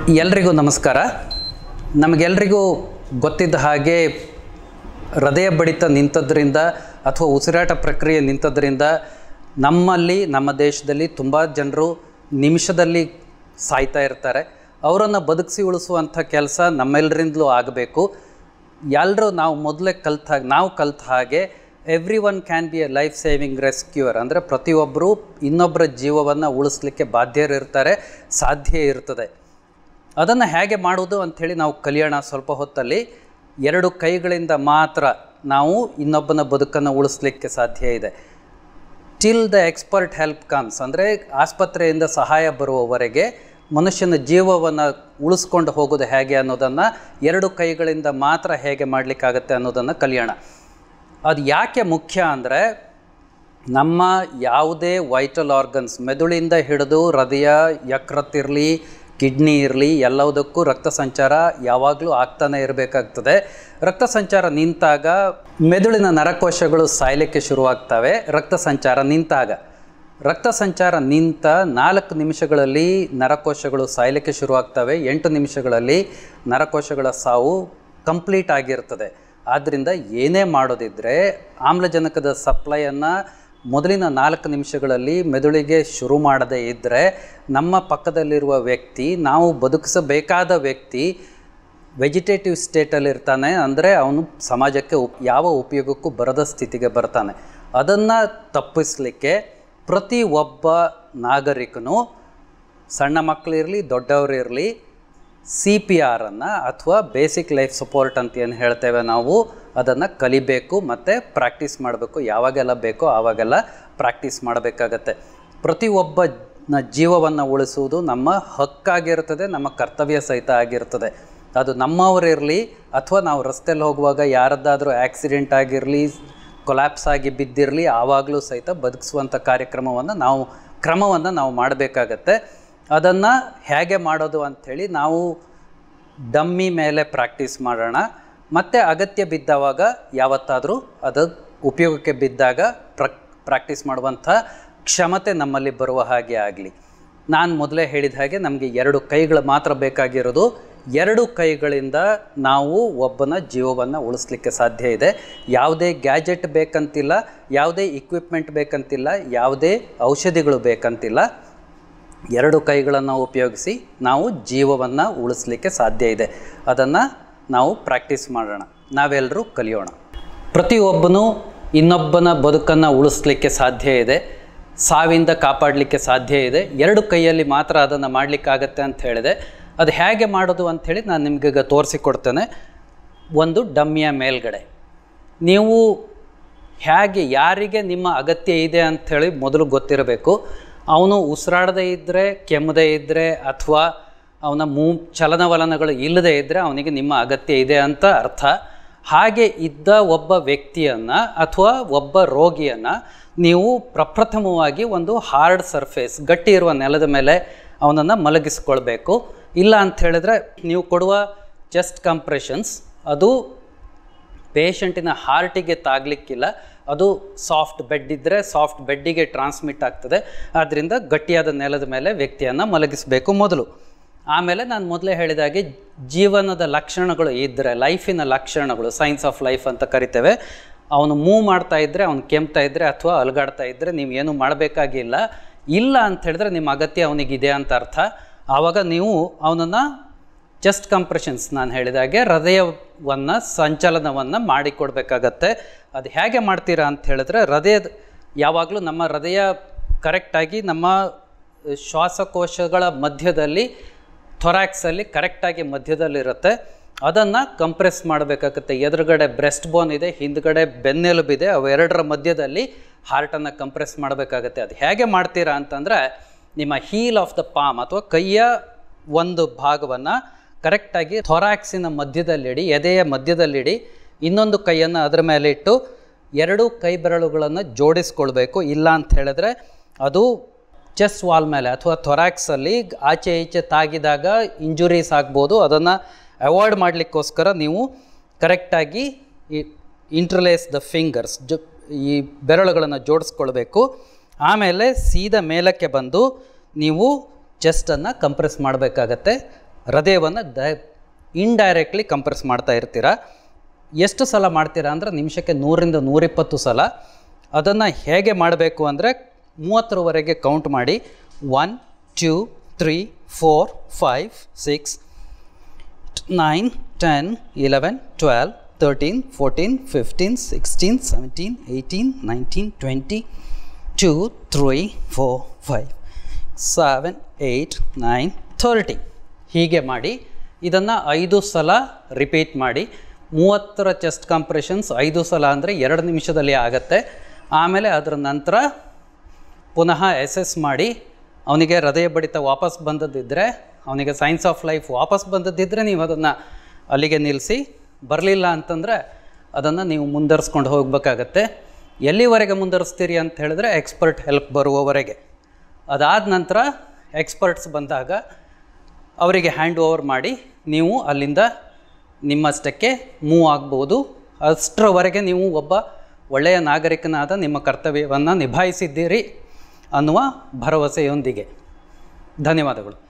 ಎಲ್ರಿಗೂ ನಮಸ್ಕಾರ ನಮಗೆಲ್ರಿಗೂ ಗೊತ್ತಿದ್ದ ಹಾಗೆ ಹೃದಯ ಬಡಿತ ನಿಂತದ್ರಿಂದ ಅಥವಾ ಉಸಿರಾಟ ಪ್ರಕ್ರಿಯೆ ನಿಂತದ್ರಿಂದ ನಮ್ಮಲ್ಲಿ ನಮ್ಮ ದೇಶದಲ್ಲಿ ತುಂಬ ಜನರು ನಿಮಿಷದಲ್ಲಿ ಸಾಯ್ತಾ ಇರ್ತಾರೆ ಅವರನ್ನು ಬದುಕಿಸಿ ಉಳಿಸುವಂಥ ಕೆಲಸ ನಮ್ಮೆಲ್ಲರಿಂದಲೂ ಆಗಬೇಕು ಎಲ್ಲರೂ ನಾವು ಮೊದಲೇ ಕಲ್ತ ಹಾಗೆ ನಾವು ಕಲ್ತ ಹಾಗೆ every one can be a life saving rescuer ಅಂದರೆ ಪ್ರತಿಯೊಬ್ಬರು ಇನ್ನೊಬ್ಬರ ಜೀವವನ್ನು ಉಳಿಸ್ಲಿಕ್ಕೆ ಬಾಧ್ಯರಿರ್ತಾರೆ ಸಾಧ್ಯ ಇರ್ತದೆ ಅದನ್ನು ಹೇಗೆ ಮಾಡುವುದು ಅಂಥೇಳಿ ನಾವು ಕಲಿಯೋಣ ಸ್ವಲ್ಪ ಹೊತ್ತಲ್ಲಿ ಎರಡು ಕೈಗಳಿಂದ ಮಾತ್ರ ನಾವು ಇನ್ನೊಬ್ಬನ ಬದುಕನ್ನು ಉಳಿಸ್ಲಿಕ್ಕೆ ಸಾಧ್ಯ ಇದೆ till the expert help comes ಅಂದರೆ ಆಸ್ಪತ್ರೆಯಿಂದ ಸಹಾಯ ಬರುವವರೆಗೆ ಮನುಷ್ಯನ ಜೀವವನ್ನು ಉಳಿಸ್ಕೊಂಡು ಹೋಗೋದು ಹೇಗೆ ಅನ್ನೋದನ್ನು ಎರಡು ಕೈಗಳಿಂದ ಮಾತ್ರ ಹೇಗೆ ಮಾಡಲಿಕ್ಕಾಗತ್ತೆ ಅನ್ನೋದನ್ನು ಕಲಿಯೋಣ ಅದು ಯಾಕೆ ಮುಖ್ಯ ಅಂದರೆ ನಮ್ಮ ಯಾವುದೇ ವೈಟಲ್ ಆರ್ಗನ್ಸ್ ಮೆದುಳಿಂದ ಹಿಡಿದು ಹೃದಯ ಯಕೃತ್ತಿರಲಿ ಕಿಡ್ನಿ ಇರಲಿ ಎಲ್ಲದಕ್ಕೂ ರಕ್ತ ಸಂಚಾರ ಯಾವಾಗಲೂ ಆಗ್ತಾನೆ ಇರಬೇಕಾಗ್ತದೆ ರಕ್ತ ಸಂಚಾರ ನಿಂತಾಗ ಮೆದುಳಿನ ನರಕೋಶಗಳು ಸಾಯಲಿಕ್ಕೆ ಶುರುವಾಗ್ತವೆ ರಕ್ತ ಸಂಚಾರ ನಿಂತಾಗ ರಕ್ತ ಸಂಚಾರ ನಿಂತ ನಾಲ್ಕು ನಿಮಿಷಗಳಲ್ಲಿ ನರಕೋಶಗಳು ಸಾಯಲಿಕ್ಕೆ ಶುರುವಾಗ್ತವೆ ಎಂಟು ನಿಮಿಷಗಳಲ್ಲಿ ನರಕೋಶಗಳ ಸಾವು ಕಂಪ್ಲೀಟ್ ಆಗಿರ್ತದೆ ಆದ್ದರಿಂದ ಏನೇ ಮಾಡೋದಿದ್ದರೆ ಆಮ್ಲಜನಕದ ಸಪ್ಲೈಯನ್ನು ಮೊದಲಿನ ನಾಲ್ಕು ನಿಮಿಷಗಳಲ್ಲಿ ಮೆದುಳಿಗೆ ಶುರು ಮಾಡದೇ ಇದ್ದರೆ ನಮ್ಮ ಪಕ್ಕದಲ್ಲಿರುವ ವ್ಯಕ್ತಿ ನಾವು ಬದುಕಿಸಬೇಕಾದ ವ್ಯಕ್ತಿ ವೆಜಿಟೇಟಿವ್ ಸ್ಟೇಟಲ್ಲಿ ಇರ್ತಾನೆ ಅಂದರೆ ಅವನು ಸಮಾಜಕ್ಕೆ ಉಪ್ ಯಾವ ಉಪಯೋಗಕ್ಕೂ ಬರದ ಸ್ಥಿತಿಗೆ ಬರ್ತಾನೆ ಅದನ್ನು ತಪ್ಪಿಸಲಿಕ್ಕೆ ಪ್ರತಿ ಒಬ್ಬ ನಾಗರಿಕನು ಸಣ್ಣ ಮಕ್ಕಳಿರಲಿ ದೊಡ್ಡವರಿರಲಿ ಸಿ ಪಿ ಆರನ್ನು ಅಥವಾ ಬೇಸಿಕ್ ಲೈಫ್ ಸಪೋರ್ಟ್ ಅಂತ ಏನು ಹೇಳ್ತೇವೆ ನಾವು ಅದನ್ನು ಕಲಿಬೇಕು ಮತ್ತು ಪ್ರಾಕ್ಟೀಸ್ ಮಾಡಬೇಕು ಯಾವಾಗೆಲ್ಲ ಬೇಕೋ ಆವಾಗೆಲ್ಲ ಪ್ರಾಕ್ಟೀಸ್ ಮಾಡಬೇಕಾಗತ್ತೆ ಪ್ರತಿಯೊಬ್ಬನ ಜೀವವನ್ನು ಉಳಿಸುವುದು ನಮ್ಮ ಹಕ್ಕಾಗಿರ್ತದೆ ನಮ್ಮ ಕರ್ತವ್ಯ ಸಹಿತ ಆಗಿರ್ತದೆ ಅದು ನಮ್ಮವರಿರಲಿ ಅಥವಾ ನಾವು ರಸ್ತೆಯಲ್ಲಿ ಹೋಗುವಾಗ ಯಾರದ್ದಾದರೂ ಆಕ್ಸಿಡೆಂಟ್ ಆಗಿರಲಿ ಕೊಲ್ಯಾಪ್ಸ್ ಆಗಿ ಬಿದ್ದಿರಲಿ ಆವಾಗಲೂ ಸಹಿತ ಬದುಕಿಸುವಂಥ ಕಾರ್ಯಕ್ರಮವನ್ನು ನಾವು ಕ್ರಮವನ್ನು ನಾವು ಮಾಡಬೇಕಾಗತ್ತೆ ಅದನ್ನು ಹೇಗೆ ಮಾಡೋದು ಅಂಥೇಳಿ ನಾವು ಡಮ್ಮಿ ಮೇಲೆ ಪ್ರಾಕ್ಟೀಸ್ ಮಾಡೋಣ ಮತ್ತು ಅಗತ್ಯ ಬಿದ್ದವಾಗ ಯಾವತ್ತಾದರೂ ಅದು ಉಪಯೋಗಕ್ಕೆ ಬಿದ್ದಾಗ ಪ್ರಕ್ ಪ್ರಾಕ್ಟೀಸ್ ಮಾಡುವಂಥ ಕ್ಷಮತೆ ನಮ್ಮಲ್ಲಿ ಬರುವ ಹಾಗೆ ಆಗಲಿ ನಾನು ಮೊದಲೇ ಹೇಳಿದ ಹಾಗೆ ನಮಗೆ ಎರಡು ಕೈಗಳು ಮಾತ್ರ ಬೇಕಾಗಿರೋದು ಎರಡು ಕೈಗಳಿಂದ ನಾವು ಒಬ್ಬನ ಜೀವವನ್ನು ಉಳಿಸ್ಲಿಕ್ಕೆ ಸಾಧ್ಯ ಇದೆ ಯಾವುದೇ ಗ್ಯಾಜೆಟ್ ಬೇಕಂತಿಲ್ಲ ಯಾವುದೇ ಇಕ್ವಿಪ್ಮೆಂಟ್ ಬೇಕಂತಿಲ್ಲ ಯಾವುದೇ ಔಷಧಿಗಳು ಬೇಕಂತಿಲ್ಲ ಎರಡು ಕೈಗಳನ್ನು ಉಪಯೋಗಿಸಿ ನಾವು ಜೀವವನ್ನು ಉಳಿಸ್ಲಿಕ್ಕೆ ಸಾಧ್ಯ ಇದೆ ಅದನ್ನು ನಾವು ಪ್ರಾಕ್ಟೀಸ್ ಮಾಡೋಣ ನಾವೆಲ್ಲರೂ ಕಲಿಯೋಣ ಪ್ರತಿಯೊಬ್ಬನೂ ಇನ್ನೊಬ್ಬನ ಬದುಕನ್ನು ಉಳಿಸ್ಲಿಕ್ಕೆ ಸಾಧ್ಯ ಇದೆ ಸಾವಿಂದ ಕಾಪಾಡಲಿಕ್ಕೆ ಸಾಧ್ಯ ಇದೆ ಎರಡು ಕೈಯಲ್ಲಿ ಮಾತ್ರ ಅದನ್ನು ಮಾಡಲಿಕ್ಕಾಗತ್ತೆ ಅಂತ ಹೇಳಿದೆ ಅದು ಹೇಗೆ ಮಾಡೋದು ಅಂಥೇಳಿ ನಾನು ನಿಮಗೀಗ ತೋರಿಸಿಕೊಡ್ತೇನೆ ಒಂದು ಡಮ್ಮಿಯ ಮೇಲ್ಗಡೆ ನೀವು ಹೇಗೆ ಯಾರಿಗೆ ನಿಮ್ಮ ಅಗತ್ಯ ಇದೆ ಅಂಥೇಳಿ ಮೊದಲು ಗೊತ್ತಿರಬೇಕು ಅವನು ಉಸಿರಾಡದೇ ಇದ್ದರೆ ಕೆಮ್ಮದೇ ಇದ್ದರೆ ಅಥವಾ ಅವನ ಮೂ ಚಲನವಲನಗಳು ಇಲ್ಲದೇ ಇದ್ದರೆ ಅವನಿಗೆ ನಿಮ್ಮ ಅಗತ್ಯ ಇದೆ ಅಂತ ಅರ್ಥ ಹಾಗೆ ಇದ್ದ ಒಬ್ಬ ವ್ಯಕ್ತಿಯನ್ನು ಅಥವಾ ಒಬ್ಬ ರೋಗಿಯನ್ನು ನೀವು ಪ್ರಪ್ರಥಮವಾಗಿ ಒಂದು ಹಾರ್ಡ್ ಸರ್ಫೇಸ್ ಗಟ್ಟಿ ಇರುವ ನೆಲದ ಮೇಲೆ ಅವನನ್ನು ಮಲಗಿಸ್ಕೊಳ್ಬೇಕು ಇಲ್ಲ ಅಂತ ಹೇಳಿದ್ರೆ ನೀವು ಕೊಡುವ ಚೆಸ್ಟ್ ಕಂಪ್ರೆಷನ್ಸ್ ಅದು ಪೇಷಂಟಿನ ಹಾರ್ಟಿಗೆ ತಾಗಲಿಕ್ಕಿಲ್ಲ ಅದು ಸಾಫ್ಟ್ ಬೆಡ್ ಇದ್ದರೆ ಸಾಫ್ಟ್ ಬೆಡ್ಡಿಗೆ ಟ್ರಾನ್ಸ್ಮಿಟ್ ಆಗ್ತದೆ ಆದ್ದರಿಂದ ಗಟ್ಟಿಯಾದ ನೆಲದ ಮೇಲೆ ವ್ಯಕ್ತಿಯನ್ನು ಮಲಗಿಸಬೇಕು ಮೊದಲು ಆಮೇಲೆ ನಾನು ಮೊದಲೇ ಹೇಳಿದಾಗೆ ಜೀವನದ ಲಕ್ಷಣಗಳು ಇದ್ದರೆ ಲೈಫಿನ ಲಕ್ಷಣಗಳು ಸೈನ್ಸ್ ಆಫ್ ಲೈಫ್ ಅಂತ ಕರಿತೇವೆ ಅವನು ಮೂವ್ ಮಾಡ್ತಾ ಇದ್ದರೆ ಅವನು ಕೆಮ್ತಾ ಇದ್ದರೆ ಅಥವಾ ಅಲುಗಾಡ್ತಾ ಇದ್ದರೆ ನೀವು ಏನು ಮಾಡಬೇಕಾಗಿಲ್ಲ ಇಲ್ಲ ಅಂತ ಹೇಳಿದ್ರೆ ನಿಮ್ಮ ಅಗತ್ಯ ಅವನಿಗಿದೆ ಅಂತ ಅರ್ಥ ಆವಾಗ ನೀವು ಅವನನ್ನು ಚೆಸ್ಟ್ ಕಂಪ್ರೆಷನ್ಸ್ ನಾನು ಹೇಳಿದಾಗೆ ಹೃದಯವನ್ನು ಸಂಚಲನವನ್ನು ಮಾಡಿಕೊಡ್ಬೇಕಾಗತ್ತೆ ಅದು ಹೇಗೆ ಮಾಡ್ತೀರಾ ಅಂತ ಹೇಳಿದ್ರೆ ಹೃದಯದ ಯಾವಾಗಲೂ ನಮ್ಮ ಹೃದಯ ಕರೆಕ್ಟಾಗಿ ನಮ್ಮ ಶ್ವಾಸಕೋಶಗಳ ಮಧ್ಯದಲ್ಲಿ ಥೊರಾಕ್ಸಲ್ಲಿ ಕರೆಕ್ಟಾಗಿ ಮಧ್ಯದಲ್ಲಿರುತ್ತೆ ಅದನ್ನು ಕಂಪ್ರೆಸ್ ಮಾಡಬೇಕಾಗತ್ತೆ ಎದುರುಗಡೆ ಬ್ರೆಸ್ಟ್ ಬೋನ್ ಇದೆ ಹಿಂದ್ಗಡೆ ಬೆನ್ನೆಲುಬಿದೆ ಅವೆರಡರ ಮಧ್ಯದಲ್ಲಿ ಹಾರ್ಟನ್ನು ಕಂಪ್ರೆಸ್ ಮಾಡಬೇಕಾಗತ್ತೆ ಅದು ಹೇಗೆ ಮಾಡ್ತೀರಾ ಅಂತಂದರೆ ನಿಮ್ಮ ಹೀಲ್ ಆಫ್ ದ ಪಾಮ್ ಅಥವಾ ಕೈಯ ಒಂದು ಭಾಗವನ್ನು ಕರೆಕ್ಟಾಗಿ ಥೊರಾಕ್ಸಿನ ಮಧ್ಯದಲ್ಲಿಡಿ ಎದೆಯ ಮಧ್ಯದಲ್ಲಿಡಿ ಇನ್ನೊಂದು ಕೈಯನ್ನು ಅದರ ಮೇಲೆ ಇಟ್ಟು ಎರಡು ಕೈ ಬೆರಳುಗಳನ್ನು ಜೋಡಿಸ್ಕೊಳ್ಬೇಕು ಇಲ್ಲ ಅಂತ ಹೇಳಿದ್ರೆ ಅದು ಚೆಸ್ಟ್ ವಾಲ್ ಮೇಲೆ ಅಥವಾ ಥೊರಾಕ್ಸಲ್ಲಿ ಆಚೆ ಈಚೆ ತಾಗಿದಾಗ ಇಂಜುರೀಸ್ ಆಗ್ಬೋದು ಅದನ್ನು ಅವಾಯ್ಡ್ ಮಾಡಲಿಕ್ಕೋಸ್ಕರ ನೀವು ಕರೆಕ್ಟಾಗಿ ಈ ಇಂಟರ್ಲೇಸ್ ದ ಫಿಂಗರ್ಸ್ ಜೊ ಈ ಬೆರಳುಗಳನ್ನು ಜೋಡಿಸ್ಕೊಳ್ಬೇಕು ಆಮೇಲೆ ಸೀದಾ ಮೇಲಕ್ಕೆ ಬಂದು ನೀವು ಚೆಸ್ಟನ್ನು ಕಂಪ್ರೆಸ್ ಮಾಡಬೇಕಾಗತ್ತೆ ಹೃದಯವನ್ನು ದ ಇಂಡೈರೆಕ್ಟ್ಲಿ ಕಂಪ್ರೆಸ್ ಮಾಡ್ತಾ ಇರ್ತೀರ ಎಷ್ಟು ಸಲ ಮಾಡ್ತೀರಾ ಅಂದರೆ ನಿಮಿಷಕ್ಕೆ ನೂರಿಂದ ನೂರಿಪ್ಪತ್ತು ಸಲ ಅದನ್ನು ಹೇಗೆ ಮಾಡಬೇಕು ಅಂದರೆ ಮೂವತ್ತರವರೆಗೆ ಕೌಂಟ್ ಮಾಡಿ one two three four five six nine ten eleven twelve thirteen fourteen fifteen sixteen seventeen eighteen nineteen twenty two three four five seven eight nine thirty ಹೀಗೆ ಮಾಡಿ ಇದನ್ನು ಐದು ಸಲ ರಿಪೀಟ್ ಮಾಡಿ ಮೂವತ್ತರ ಚೆಸ್ಟ್ ಕಂಪ್ರೆಷನ್ಸ್ ಐದು ಸಲ ಅಂದರೆ ಎರಡು ನಿಮಿಷದಲ್ಲಿ ಆಗುತ್ತೆ ಆಮೇಲೆ ಅದರ ನಂತರ ಪುನಃ ಎಸ್ ಮಾಡಿ ಅವನಿಗೆ ಹೃದಯ ಬಡಿತ ವಾಪಸ್ ಬಂದದ್ದಿದ್ದರೆ ಅವನಿಗೆ ಸೈನ್ಸ್ ಆಫ್ ಲೈಫ್ ವಾಪಸ್ ಬಂದದ್ದಿದ್ದರೆ ನೀವು ಅದನ್ನು ಅಲ್ಲಿಗೆ ನಿಲ್ಲಿಸಿ ಬರಲಿಲ್ಲ ಅಂತಂದರೆ ಅದನ್ನು ನೀವು ಮುಂದರ್ಸ್ಕೊಂಡು ಹೋಗಬೇಕಾಗತ್ತೆ ಎಲ್ಲಿವರೆಗೆ ಮುಂದರಿಸ್ತೀರಿ ಅಂತ ಹೇಳಿದ್ರೆ ಎಕ್ಸ್ಪರ್ಟ್ ಹೆಲ್ಪ್ ಬರುವವರೆಗೆ ಅದಾದ ನಂತರ ಎಕ್ಸ್ಪರ್ಟ್ಸ್ ಬಂದಾಗ ಅವರಿಗೆ ಹ್ಯಾಂಡ್ ಓವರ್ ಮಾಡಿ ನೀವು ಅಲ್ಲಿಂದ ನಿಮ್ಮಷ್ಟಕ್ಕೆ ಮೂವ್ ಆಗ್ಬೋದು ಅಷ್ಟರವರೆಗೆ ನೀವು ಒಬ್ಬ ಒಳ್ಳೆಯ ನಾಗರಿಕನಾದ ನಿಮ್ಮ ಕರ್ತವ್ಯವನ್ನು ನಿಭಾಯಿಸಿದ್ದೀರಿ ಅನ್ನುವ ಭರವಸೆಯೊಂದಿಗೆ ಧನ್ಯವಾದಗಳು